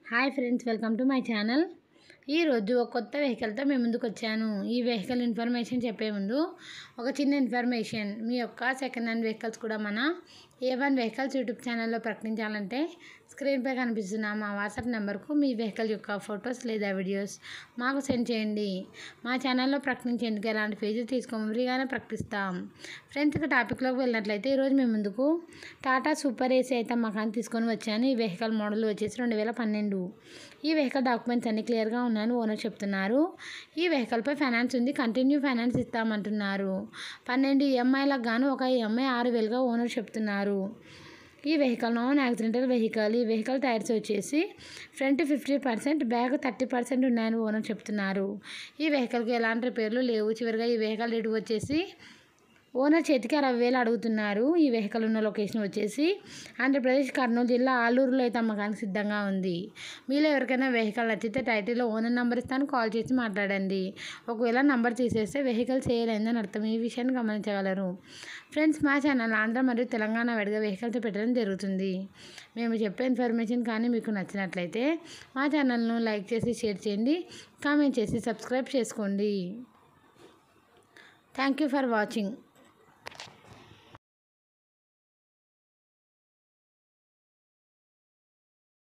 hi friends welcome to my channel ఈరోజు ఒక కొత్త వెహికల్తో మేము ముందుకు వచ్చాను ఈ వెహికల్ ఇన్ఫర్మేషన్ చెప్పే ముందు ఒక చిన్న ఇన్ఫర్మేషన్ మీ యొక్క సెకండ్ హ్యాండ్ వెహికల్స్ కూడా మన ఏ వన్ వెహికల్స్ యూట్యూబ్ ఛానల్లో ప్రకటించాలంటే స్క్రీన్పై కనిపిస్తున్న మా వాట్సాప్ నెంబర్కు మీ వెహికల్ యొక్క ఫొటోస్ లేదా వీడియోస్ మాకు సెండ్ చేయండి మా ఛానల్లో ప్రకటించేందుకు ఎలాంటి ఫీజు తీసుకోము ఫ్రీగానే ప్రకటిస్తాం ఫ్రెండ్స్ ఇక టాపిక్లోకి వెళ్ళినట్లయితే ఈరోజు మేము ముందుకు టాటా సూపర్ ఏసీ అయితే మకాన్ తీసుకొని వచ్చాను ఈ వెహికల్ మోడల్ వచ్చేసి రెండు వేల పన్నెండు ఈ వెహికల్ డాక్యుమెంట్స్ అన్ని క్లియర్గా ఉన్నాయని ఓనర్ చెప్తున్నారు ఈ వెహికల్పై ఫైనాన్స్ ఉంది కంటిన్యూ ఫైనాన్స్ ఇస్తామంటున్నారు పన్నెండు ఈఎంఐలకు గాను ఒక ఈఎంఐ ఆరు వేలుగా ఓనర్ చెప్తున్నారు ఈ వెహికల్ నాన్ యాక్సిడెంటల్ వెహికల్ ఈ వెహికల్ టైర్స్ వచ్చేసి front fifty percent back thirty percent ఉన్నాయని ఓనర్ చెప్తున్నారు ఈ వెహికల్కి ఎలాంటి రిపేర్లు లేవు చివరిగా ఈ వెహికల్ రేటు వచ్చేసి ఓనర్ చేతికి అరవై వేలు అడుగుతున్నారు ఈ వెహికల్ ఉన్న లొకేషన్ వచ్చేసి ఆంధ్రప్రదేశ్ కర్నూలు జిల్లా ఆలూరులో అయితే అమ్మకానికి సిద్ధంగా ఉంది మీలో ఎవరికైనా వెహికల్ నచ్చితే టైటిల్లో ఓనర్ నెంబర్ ఇస్తాను కాల్ చేసి మాట్లాడండి ఒకవేళ నంబర్ తీసేస్తే వెహికల్ చేయలేదని అర్థం ఈ విషయాన్ని గమనించగలరు ఫ్రెండ్స్ మా ఛానల్ ఆంధ్ర మరియు తెలంగాణ విడిగా వెహికల్స్ పెట్టడం జరుగుతుంది మేము చెప్పే ఇన్ఫర్మేషన్ కానీ మీకు నచ్చినట్లయితే మా ఛానల్ను లైక్ చేసి షేర్ చేయండి కామెంట్ చేసి సబ్స్క్రైబ్ చేసుకోండి థ్యాంక్ యూ ఫర్ వాచింగ్